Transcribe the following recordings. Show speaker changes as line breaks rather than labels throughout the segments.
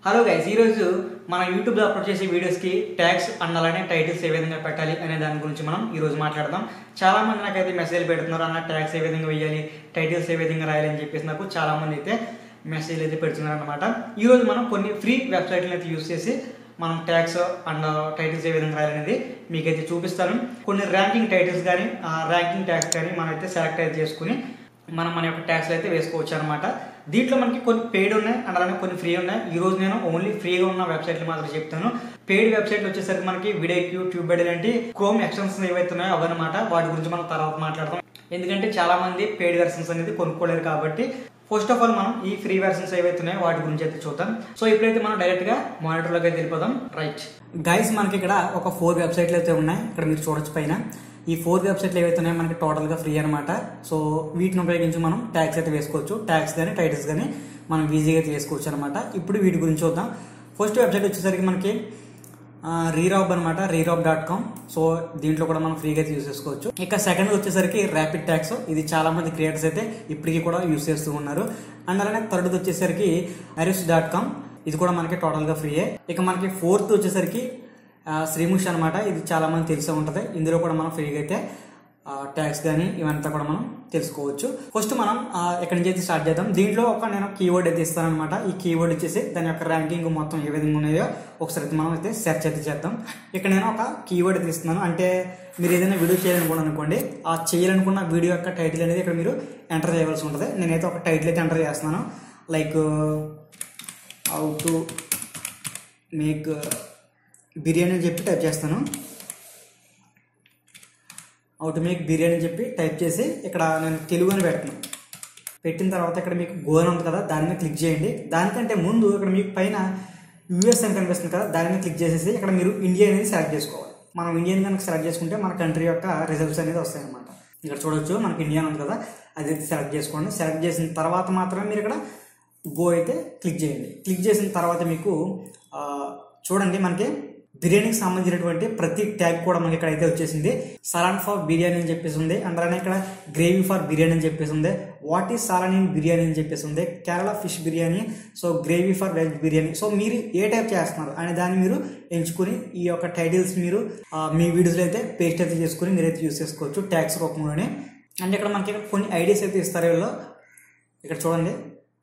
hello guys ఈరోజు మన యూట్యూబ్లో అప్లోడ్ చేసే వీడియోస్కి ట్యాగ్స్ అండ్ అలానే టైటిల్స్ ఏ విధంగా పెట్టాలి అనే దాని గురించి మనం ఈరోజు మాట్లాడదాం చాలా మంది నాకైతే మెసేజ్ పెడుతున్నారు అన్న ట్యాగ్స్ ఏ విధంగా వేయాలి టైటిల్స్ ఏ విధంగా రాయాలి అని చెప్పేసి నాకు చాలా మంది అయితే మెసేజ్లు అయితే పెడుతున్నారు అనమాట ఈరోజు మనం కొన్ని ఫ్రీ వెబ్సైట్లను అయితే యూస్ చేసి మనం ట్యాగ్స్ అండ్ టైటిల్స్ ఏ విధంగా రాయాలనేది మీకైతే చూపిస్తాను కొన్ని ర్యాంకింగ్ టైటిల్స్ కానీ ర్యాంకింగ్ ట్యాగ్స్ కానీ మనం అయితే సెలెక్ట్ అయితే చేసుకుని మనం మన యొక్క ట్యాక్స్లు అయితే వేసుకోవచ్చు అనమాట దీంట్లో మనకి కొన్ని పెయిడ్ ఉన్నాయి అండ్ అలానే కొన్ని ఫ్రీ ఉన్నాయి ఈ రోజు నేను ఓన్లీ ఫ్రీగా ఉన్న వెబ్సైట్లు మాత్రం చెప్తాను పెయిడ్ వెబ్సైట్లు వచ్చేసరికి మనకి వీడియో ట్యూబ్ బెడ్ లాంటి క్రోమ్ ఎక్స్టెన్షన్స్ ఏవైతే ఉన్నాయో అవన్నమాట వాటి గురించి మనం తర్వాత మాట్లాడతాం ఎందుకంటే చాలా మంది పెయిడ్ వెర్షన్స్ అనేది కొనుక్కోలేరు కాబట్టి ఫస్ట్ ఆఫ్ ఆల్ మనం ఈ ఫ్రీ వెర్షన్స్ ఏవైతే ఉన్నాయో వాటి గురించి అయితే చూద్దాం సో ఇప్పుడైతే మనం డైరెక్ట్ గా మానిటర్లోకి అయితే వెళ్ళిపోదాం రైట్ గైస్ మనకి ఇక్కడ ఒక ఫోర్ వెబ్సైట్లు అయితే ఉన్నాయి ఇక్కడ మీరు చూడొచ్చు పైన ఈ ఫోర్ వెబ్సైట్లు ఏవైతే ఉన్నాయో మనకి టోటల్ గా ఫ్రీ అనమాట సో వీటిని ఉపయోగించి మనం ట్యాక్స్ అయితే వేసుకోవచ్చు ట్యాక్స్ కానీ టైటిల్స్ కానీ మనం ఈజీగా అయితే వేసుకోవచ్చు అనమాట ఇప్పుడు వీటి గురించి చూద్దాం ఫస్ట్ వెబ్సైట్ వచ్చేసరికి మనకి రీరాబ్ అనమాట రీరాబ్ డాట్ కామ్ సో దీంట్లో కూడా మనం ఫ్రీగా అయితే యూస్ చేసుకోవచ్చు ఇక సెకండ్ వచ్చేసరికి ర్యాపిడ్ ట్యాక్స్ ఇది చాలా మంది క్రియేటర్స్ అయితే ఇప్పటికీ కూడా యూస్ చేస్తూ ఉన్నారు అండ్ అలానే థర్డ్ వచ్చేసరికి అరిస్ డాట్ కామ్ ఇది కూడా మనకి టోటల్ గా ఫ్రీయే ఇక మనకి ఫోర్త్ వచ్చేసరికి శ్రీముష్ అనమాట ఇది చాలా మంది తెలిసే ఉంటది ఇందులో కూడా మనం ఫ్రీగా అయితే ట్యాక్స్ కానీ ఇవంతా కూడా మనం తెలుసుకోవచ్చు ఫస్ట్ మనం ఎక్కడి నుంచి అయితే స్టార్ట్ చేద్దాం దీంట్లో ఒక నేను కీవర్డ్ అయితే ఇస్తాను అనమాట ఈ కీవర్డ్ వచ్చేసి దాని యొక్క ర్యాంకింగ్ మొత్తం ఏ విధంగా ఉన్నాయో ఒకసారి అయితే మనం అయితే సెర్చ్ అయితే చేద్దాం ఇక్కడ నేను ఒక కీవర్డ్ అయితే ఇస్తున్నాను అంటే మీరు ఏదైనా వీడియో చేయాలనుకున్నాను అనుకోండి ఆ చేయాలనుకున్న వీడియో యొక్క టైటిల్ అనేది ఇక్కడ మీరు ఎంటర్ చేయవలసి ఉంటుంది నేనైతే ఒక టైటిల్ అయితే ఎంటర్ చేస్తున్నాను like how to make biryani అని చెప్పి టైప్ చేస్తాను హౌ టు మేక్ బిర్యానీ అని చెప్పి టైప్ చేసి ఇక్కడ నేను తెలుగు అని పెడుతున్నాను పెట్టిన తర్వాత ఇక్కడ మీకు గోన్ ఉంది కదా దాని మీద క్లిక్ చేయండి దానికంటే ముందు ఇక్కడ మీకు పైన యూఎస్ అని కనిపిస్తుంది కదా దాని మీద క్లిక్ చేసేసి ఇక్కడ మీరు ఇండియా అనేది సెలెక్ట్ చేసుకోవాలి మనం ఇండియన్ కనుక సెలెక్ట్ చేసుకుంటే మన కంట్రీ యొక్క రిజల్ట్స్ అనేది వస్తాయి అనమాట ఇక్కడ చూడొచ్చు మనకి ఇండియా ఉంది కదా అది సెలెక్ట్ చేసుకోండి సెలెక్ట్ చేసిన తర్వాత మాత్రమే మీరు ఇక్కడ గో అయితే క్లిక్ చేయండి క్లిక్ చేసిన తర్వాత మీకు చూడండి మనకి బిర్యానీకి సంబంధించినటువంటి ప్రతి ట్యాగ్ కూడా మనకి ఇక్కడ అయితే వచ్చేసింది సలాన్ ఫర్ బిర్యానీ అని చెప్పేసి ఉంది అండ్ అలానే ఇక్కడ గ్రేవీ ఫర్ బిర్యానీ అని చెప్పేసి ఉంది what is salan in biryani అని చెప్పేసి ఉంది Kerala fish biryani so gravy for veg biryani so మీరు ఏ టైప్ చేస్తున్నారు అనే దాన్ని మీరు ఎంచుకుని ఈ యొక్క టైటిల్స్ మీరు మీ వీడియోస్లో అయితే పేస్ట్ అయితే చేసుకుని మీరైతే యూస్ చేసుకోవచ్చు ట్యాక్స్ రూపంలోనే అండ్ ఇక్కడ మనకి కొన్ని ఐడియాస్ అయితే ఇస్తారు వీళ్ళు ఇక్కడ చూడండి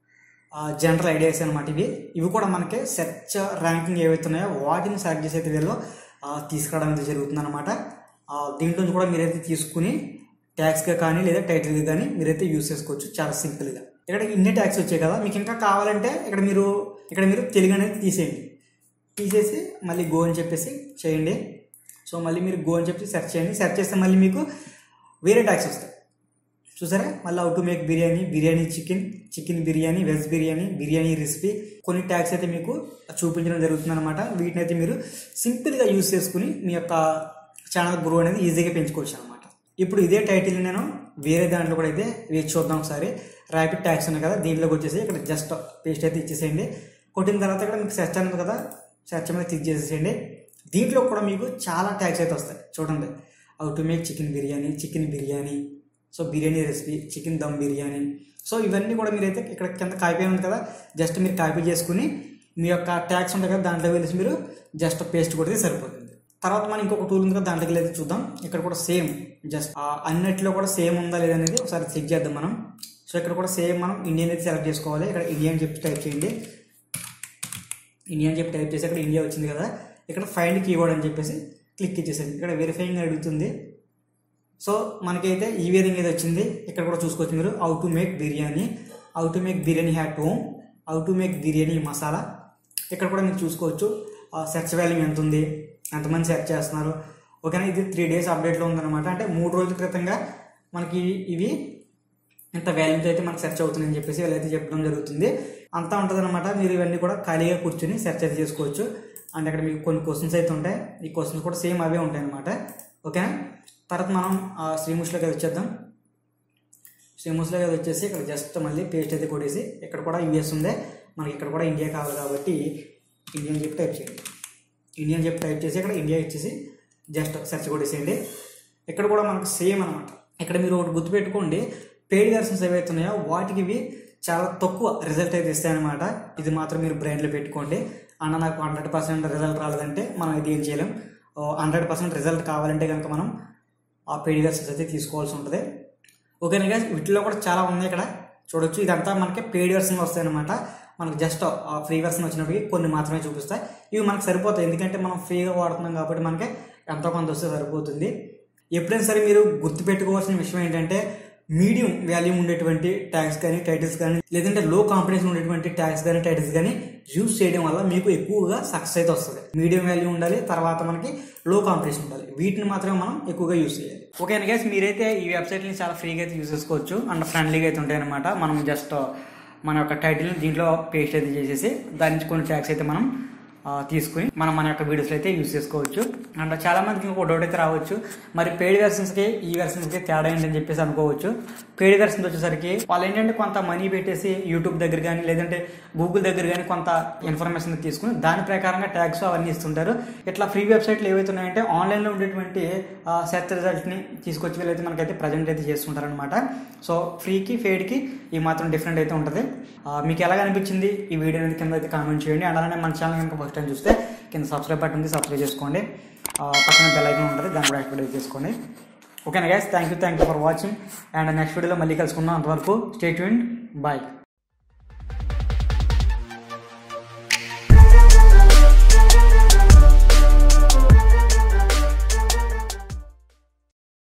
జనరల్ ఐడియాస్ అనమాట ఇవి ఇవి కూడా మనకి సెర్చ్ ర్యాంకింగ్ ఏవైతే ఉన్నాయో వాటిని సెలెక్ట్ చేసి అయితే వీళ్ళు తీసుకురావడం అయితే జరుగుతుంది అనమాట దీంట్లో కూడా మీరైతే తీసుకుని ట్యాక్స్గా కానీ లేదా టైటిల్గా కానీ మీరైతే యూస్ చేసుకోవచ్చు చాలా సింపుల్గా ఇక్కడ ఇన్ని ట్యాక్స్ వచ్చాయి కదా మీకు ఇంకా కావాలంటే ఇక్కడ మీరు ఇక్కడ మీరు తెలుగు అనేది తీసేయండి తీసేసి మళ్ళీ గో అని చెప్పేసి చేయండి సో మళ్ళీ మీరు గో అని చెప్పి సెర్చ్ చేయండి సెర్చ్ చేస్తే మళ్ళీ మీకు వేరే ట్యాక్స్ వస్తాయి చూసారా మళ్ళీ how to make biryani biryani chicken chicken biryani veg biryani biryani recipe కొన్ని ట్యాగ్స్ అయితే మీకు చూపించడం జరుగుతుంది అనమాట వీటిని అయితే మీరు సింపుల్గా యూస్ చేసుకుని మీ యొక్క ఛానల్ గ్రో అనేది ఈజీగా పెంచుకోవచ్చు అనమాట ఇప్పుడు ఇదే టైటిల్ నేను వేరే దాంట్లో కూడా అయితే వేసి చూద్దాం ఒకసారి ర్యాపిడ్ ట్యాక్స్ ఉన్నాయి కదా దీంట్లోకి వచ్చేసి ఇక్కడ జస్ట్ పేస్ట్ అయితే ఇచ్చేసేయండి కొట్టిన తర్వాత ఇక్కడ మీకు సెర్చ్ అనేది కదా సెర్చ్ మీద క్లిక్ చేసేసేయండి దీంట్లో కూడా మీకు చాలా ట్యాగ్స్ అయితే వస్తాయి చూడండి how to make chicken biryani chicken biryani so biryani recipe chicken dum biryani so ఇవన్నీ కూడా మీరైతే ఇక్కడ కింద కాపీ ఉంది కదా జస్ట్ మీరు కాపీ చేసుకుని మీ యొక్క ట్యాక్స్ ఉంటాయి కదా దాంట్లో వెళ్ళేసి మీరు జస్ట్ పేస్ట్ కొడితే సరిపోతుంది తర్వాత మనం ఇంకొక టూల్ ఉంది కదా దాంట్లోకి వెళ్ళి చూద్దాం ఇక్కడ కూడా సేమ్ జస్ట్ అన్నిట్లో కూడా సేమ్ ఉందా లేదా అనేది ఒకసారి చెక్ చేద్దాం మనం సో ఇక్కడ కూడా సేమ్ మనం ఇండియన్ అయితే సెలెక్ట్ చేసుకోవాలి ఇక్కడ ఇండియా అని చెప్పి టైప్ చేయండి ఇండియా అని చెప్పి టైప్ చేసి ఇక్కడ ఇండియా వచ్చింది కదా ఇక్కడ ఫైండ్ కీవర్డ్ అని చెప్పేసి క్లిక్ ఇచ్చేసింది ఇక్కడ వెరిఫైయింగ్ అడుగుతుంది సో మనకైతే ఈ విధంగా అయితే వచ్చింది ఇక్కడ కూడా చూసుకోవచ్చు మీరు how to make biryani how to make biryani at home how to make biryani masala ఇక్కడ కూడా మీరు చూసుకోవచ్చు సెర్చ్ వాల్యూ ఎంత ఉంది ఎంతమంది సెర్చ్ చేస్తున్నారు ఓకేనా ఇది త్రీ డేస్ అప్డేట్లో ఉందన్నమాట అంటే మూడు రోజుల క్రితంగా మనకి ఇవి ఇంత వాల్యూస్ అయితే మనకు సెర్చ్ అవుతుందని చెప్పేసి వీళ్ళైతే చెప్పడం జరుగుతుంది అంతా ఉంటుంది అనమాట మీరు ఇవన్నీ కూడా ఖాళీగా కూర్చొని సెర్చ్ అయితే చేసుకోవచ్చు అంటే అక్కడ మీకు కొన్ని క్వశ్చన్స్ అయితే ఉంటాయి ఈ క్వశ్చన్స్ కూడా సేమ్ అవే ఉంటాయి అనమాట ఓకేనా తర్వాత మనం శ్రీముష్లోకి అది వచ్చేద్దాం శ్రీముష్లోకి అది వచ్చేసి ఇక్కడ జస్ట్ మళ్ళీ పేస్ట్ అయితే కొట్టేసి ఇక్కడ కూడా యూఎస్ ఉందే మనకి ఇక్కడ కూడా ఇండియా కావాలి కాబట్టి ఇండియన్ చెప్పి టైప్ చేయండి ఇండియన్ చెప్పి టైప్ చేసి ఇక్కడ ఇండియా ఇచ్చేసి జస్ట్ సెర్చ్ కొట్టేసేయండి ఇక్కడ కూడా మనకు సేమ్ అనమాట ఇక్కడ మీరు ఒకటి గుర్తుపెట్టుకోండి పెయిడ్ వెర్షన్స్ ఏవైతే ఉన్నాయో వాటికి ఇవి చాలా తక్కువ రిజల్ట్ అయితే ఇస్తాయన్నమాట ఇది మాత్రం మీరు బ్రెయిన్లో పెట్టుకోండి అన్న నాకు హండ్రెడ్ పర్సెంట్ రిజల్ట్ రాలేదంటే మనం ఇది ఏం చేయలేం హండ్రెడ్ పర్సెంట్ రిజల్ట్ కావాలంటే కనుక మనం ఆ పెయిడ్ వెర్షన్స్ అయితే తీసుకోవాల్సి ఉంటుంది ఓకేనా గైస్ వీటిలో కూడా చాలా ఉన్నాయి ఇక్కడ చూడొచ్చు ఇదంతా మనకి పెయిడ్ వెర్షన్ వస్తాయి అనమాట మనకు జస్ట్ ఆ ఫ్రీ వెర్షన్ వచ్చినప్పటికి కొన్ని మాత్రమే చూపిస్తాయి ఇవి మనకు సరిపోతాయి ఎందుకంటే మనం ఫ్రీగా వాడుతున్నాం కాబట్టి మనకి ఎంతో కొంత వస్తే సరిపోతుంది ఎప్పుడైనా సరే మీరు గుర్తుపెట్టుకోవాల్సిన విషయం ఏంటంటే మీడియం వాల్యూమ్ ఉండేటువంటి ట్యాగ్స్ కానీ టైటిల్స్ కానీ లేదంటే లో కాంపిటీషన్ ఉండేటువంటి ట్యాగ్స్ కానీ టైటిల్స్ కానీ యూజ్ చేయడం వల్ల మీకు ఎక్కువగా సక్సెస్ అయితే వస్తుంది మీడియం వాల్యూ ఉండాలి తర్వాత మనకి లో కాంపిటీషన్ ఉండాలి వీటిని మాత్రమే మనం ఎక్కువగా యూజ్ చేయాలి ఓకే గైస్ మీరైతే ఈ వెబ్సైట్ని చాలా ఫ్రీగా అయితే యూజ్ చేసుకోవచ్చు అండ్ ఫ్రెండ్లీగా అయితే ఉంటాయి అనమాట మనం జస్ట్ మన యొక్క టైటిల్ దీంట్లో పేస్ట్ అయితే చేసేసి దాని నుంచి కొన్ని ట్యాగ్స్ అయితే మనం ఆ, తీసుకుని మనం మన యొక్క వీడియోస్లో అయితే యూస్ చేసుకోవచ్చు అండ్ చాలా మందికి ఇంకో డౌట్ అయితే రావచ్చు మరి పెయిడ్ వెర్షన్స్కి ఈ వెర్షన్స్కి తేడా ఏంటని చెప్పేసి అనుకోవచ్చు పెయిడ్ వెర్షన్స్ వచ్చేసరికి వాళ్ళు ఏంటంటే కొంత మనీ పెట్టేసి యూట్యూబ్ దగ్గర కానీ లేదంటే గూగుల్ దగ్గర కానీ కొంత ఇన్ఫర్మేషన్ తీసుకుని దాని ప్రకారంగా ట్యాగ్స్ అవన్నీ ఇస్తుంటారు ఇట్లా ఫ్రీ వెబ్సైట్లు ఏవైతే ఉన్నాయంటే ఆన్లైన్లో ఉండేటువంటి సెర్చ్ రిజల్ట్ని తీసుకొచ్చి వీళ్ళైతే మనకైతే ప్రజెంట్ అయితే చేస్తుంటారు అనమాట సో ఫ్రీకి ఫెయిడ్కి ఈ మాత్రం డిఫరెంట్ అయితే ఉంటుంది ఆ, మీకు ఎలాగ అనిపించింది ఈ వీడియో అనేది కింద అయితే కామెంట్ చేయండి అండ్ అలానే మన ఛానల్ కనుక ఫస్ట్ టైం చూస్తే కింద సబ్స్క్రైబ్ బటన్ ఉంది సబ్స్క్రైబ్ చేసుకోండి ఆ, పక్కన బెల్ ఐకాన్ ఉంటుంది దాన్ని కూడా యాక్టివేట్ చేసుకోండి ఓకేనా guys thank you thank you for watching and next వీడియోలో మళ్ళీ కలుసుకుందాం అంతవరకు స్టే ట్యూన్ బాయ్